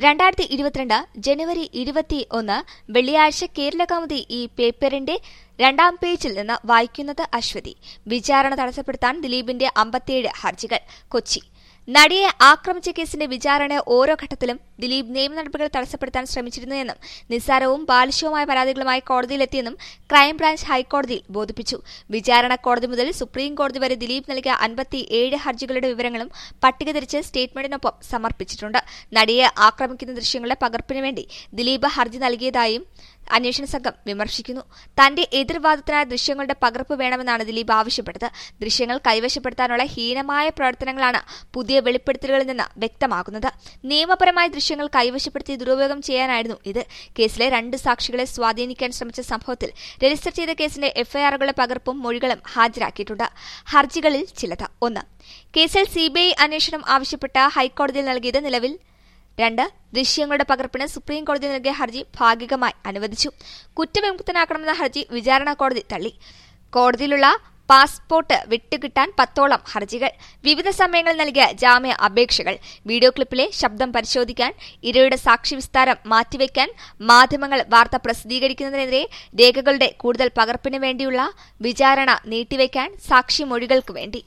രണ്ടായിരത്തി ഇരുപത്തിരണ്ട് ജനുവരി ഇരുപത്തി ഒന്ന് വെള്ളിയാഴ്ച കേരള കൗമുദി ഈ പേപ്പറിന്റെ രണ്ടാം പേജിൽ നിന്ന് വായിക്കുന്നത് അശ്വതി വിചാരണ തടസ്സപ്പെടുത്താൻ ദിലീപിന്റെ അമ്പത്തിയേഴ് ഹർജികൾ കൊച്ചി നടിയെ ആക്രമിച്ച കേസിന്റെ വിചാരണ ഓരോ ഘട്ടത്തിലും ദിലീപ് നിയമ നടപടികൾ തടസ്സപ്പെടുത്താൻ ശ്രമിച്ചിരുന്നുവെന്നും നിസ്സാരവും ബാലിശവുമായ പരാതികളുമായി കോടതിയിലെത്തിയെന്നും ക്രൈംബ്രാഞ്ച് ഹൈക്കോടതിയിൽ ബോധിപ്പിച്ചു വിചാരണ കോടതി മുതൽ സുപ്രീം കോടതി വരെ ദിലീപ് നൽകിയ അൻപത്തിയേഴ് ഹർജികളുടെ വിവരങ്ങളും പട്ടിക തിരിച്ച് സ്റ്റേറ്റ്മെന്റിനൊപ്പം സമർപ്പിച്ചിട്ടുണ്ട് നടിയെ ആക്രമിക്കുന്ന ദൃശ്യങ്ങളുടെ പകർപ്പിന് വേണ്ടി ദിലീപ് ഹർജി നൽകിയതായും അന്വേഷണ സംഘം വിമർശിക്കുന്നു തന്റെ എതിർവാദത്തിനായ ദൃശ്യങ്ങളുടെ പകർപ്പ് വേണമെന്നാണ് ദിലീപ് ആവശ്യപ്പെട്ടത് ദൃശ്യങ്ങൾ കൈവശപ്പെടുത്താനുള്ള ഹീനമായ പ്രവർത്തനങ്ങളാണ് പുതിയ വെളിപ്പെടുത്തലുകളിൽ നിന്ന് വ്യക്തമാകുന്നത് നിയമപരമായ ദൃശ്യങ്ങൾ കൈവശപ്പെടുത്തി ദുരുപയോഗം ചെയ്യാനായിരുന്നു ഇത് കേസിലെ രണ്ട് സാക്ഷികളെ സ്വാധീനിക്കാൻ ശ്രമിച്ച സംഭവത്തിൽ രജിസ്റ്റർ ചെയ്ത കേസിന്റെ എഫ്ഐആറുകളുടെ പകർപ്പും മൊഴികളും ഹാജരാക്കിയിട്ടുണ്ട് ഹർജികളിൽ ചിലത് ഒന്ന് കേസിൽ സിബിഐ അന്വേഷണം ആവശ്യപ്പെട്ട ഹൈക്കോടതിയിൽ നൽകിയത് നിലവിൽ രണ്ട് ദൃശ്യങ്ങളുടെ പകർപ്പിന് സുപ്രീം കോടതി നൽകിയ ഹർജി ഭാഗികമായി അനുവദിച്ചു കുറ്റവിമുക്തനാക്കണമെന്ന ഹർജി വിചാരണ കോടതി തള്ളി കോടതിയിലുള്ള പാസ്പോർട്ട് വിട്ടുകിട്ടാൻ പത്തോളം ഹർജികൾ വിവിധ സമയങ്ങളിൽ നൽകിയ ജാമ്യ അപേക്ഷകൾ വീഡിയോ ക്ലിപ്പിലെ ശബ്ദം പരിശോധിക്കാൻ ഇരയുടെ സാക്ഷി വിസ്താരം മാറ്റിവെക്കാൻ മാധ്യമങ്ങൾ വാർത്ത പ്രസിദ്ധീകരിക്കുന്നതിനെതിരെ രേഖകളുടെ കൂടുതൽ പകർപ്പിന് വേണ്ടിയുള്ള വിചാരണ നീട്ടിവെക്കാൻ സാക്ഷി മൊഴികൾക്ക് വേണ്ടി